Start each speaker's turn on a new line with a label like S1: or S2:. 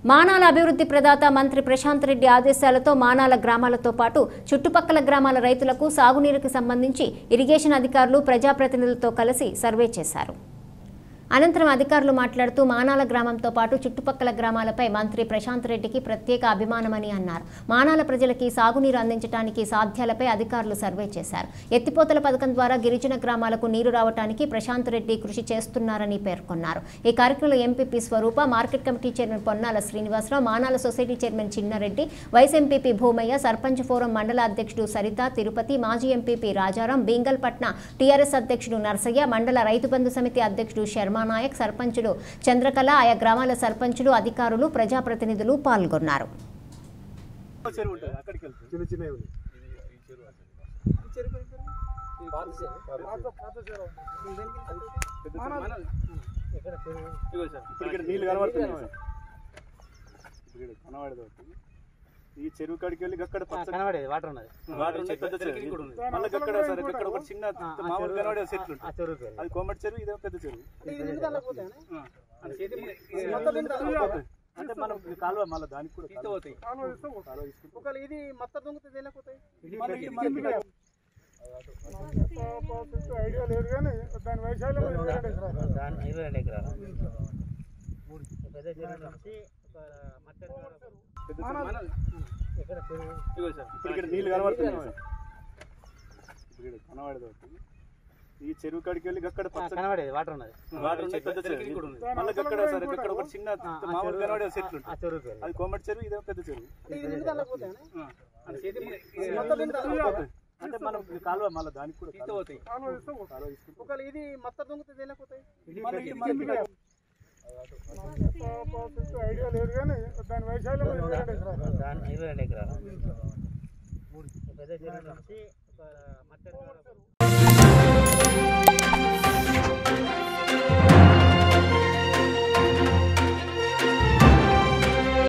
S1: మానాల అభివృద్ధి ప్రదాత మంత్రి ప్రశాంత్ రెడ్డి ఆదేశాలతో మానాల గ్రామాలతో పాటు చుట్టుపక్కల గ్రామాల రైతులకు సాగునీరుకు సంబంధించి ఇరిగేషన్ అధికారులు ప్రజాప్రతినిధులతో కలిసి సర్వే చేశారు అనంతరం అధికారులు మాట్లాడుతూ మానాల గ్రామంతో పాటు చుట్టుపక్కల గ్రామాలపై మంత్రి ప్రశాంత్ రెడ్డికి ప్రత్యేక అభిమానమని అన్నారు మానాల ప్రజలకి సాగునీరు అందించడానికి సాధ్యాలపై అధికారులు సర్వే చేశారు ఎత్తిపోతల పథకం ద్వారా గిరిజన గ్రామాలకు నీరు రావడానికి ప్రశాంత్ రెడ్డి కృషి చేస్తున్నారని పేర్కొన్నారు ఈ కార్యక్రమంలో MPP Swarupa market committee chairman Ponnala Srinivasarao Manala society chairman Chinnareddy vice MPP Bhumayya sarpanch forum మండల అధ్యక్షుడు సరిత తిరుపతి మాజీ ఎంపీపీ రాజారాం బీంగల్పట్న టీఆర్ఎస్ అధ్యక్షుడు నర్సయ్య మండల రైతు బంధు సమితి అధ్యక్షుడు శర్మానాయక్ సర్పంచులు చంద్రకళ ఆయా గ్రామాల సర్పంచులు అధికారులు ప్రజాప్రతినిధులు పాల్గొన్నారు
S2: చెరువు ఉంటుంది అక్కడికి వెళ్తుంది
S3: చిన్న చిన్నవి ఉన్నాయి
S2: పెద్ద చెరువు. ఇదిగో సార్ ఇప్పుడు ఇక్కడ నీళ్ళు కనబడుతున్నాయి సార్. ఇప్పుడు ఇక్కడ కనబడదు ఒకటి. ఈ చెరువు కాడికి వెళ్ళి అక్కడ పచ్చ
S4: కనబడేది వాటర్ ఉన్నది
S2: వాటర్ ఉన్నాయి పెద్ద చెరువు మళ్ళీ అక్కడ సార్ ఇక్కడ ఒక చిన్న మామూలు కనబడే చెట్లు
S4: ఆ
S2: ఉంటాయి
S4: చెరువుకి వెళ్ళి.
S2: అది కోమటి చెరువు ఇదే పెద్ద చెరువు ఆ. అంటే మనం ఈ కాలువ మళ్ళీ దానికి కూడా కాలువ కాలువ తీసుకుంటాం.
S5: ఒకవేళ ఇది మత్త దొంగతే తేలేకపోతాయి
S2: మళ్ళీ ఇది మనకి ఇక్కడ
S3: ఐడియా లేదు కానీ దాని వైశాల్యం
S4: దాని ఇరవై రెండు ఎకరాలు పెద్ద చెరువు నుంచి ఒక మట్టి ఎకరాలు.
S2: పెద్ద చెరువు.
S4: ఎక్కడ చెరువు
S2: ఇదిగో సార్ ఇప్పుడు ఇక్కడ నీళ్ళు కనబడుతున్నాయి సార్. ఇప్పుడు ఇక్కడ కనబడదు ఒకటి. ఈ చెరువు కాడికి వెళ్ళి అక్కడ
S4: ఆ,
S2: పచ్చ
S4: కనబడేది వాటర్ ఉన్నది
S2: వాటర్ ఉన్నాయి పెద్ద చెరువు మళ్ళీ అక్కడ సార్ ఇక్కడ ఒక చిన్న మామూలు కనబడే చెట్లు
S4: ఆ
S2: ఉంటాయి
S4: చెరువుకి వెళ్ళి.
S2: అది కోమటి చెరువు ఇదే పెద్ద చెరువు
S5: ఇది నిండుదల పోతాయి
S2: ఆ.
S5: మొత్తం నిండుదల
S2: అంటే మనం ఈ కాలువ మళ్ళీ దానికి కూడా కాలువ కాలువ తీసుకుంటాం.
S5: ఒకవేళ ఇది మత్త దొంగతే తేలేకపోతాయి
S2: మళ్ళీ ఇది మనకి ఇక్కడ
S3: ఐడియా లేదు కానీ దాని వైశాల్యం
S4: దాని ఇరవై రెండు ఎకరాలు పెద్ద చెరువు నుంచి ఒక మట్టి ఎకరాలు.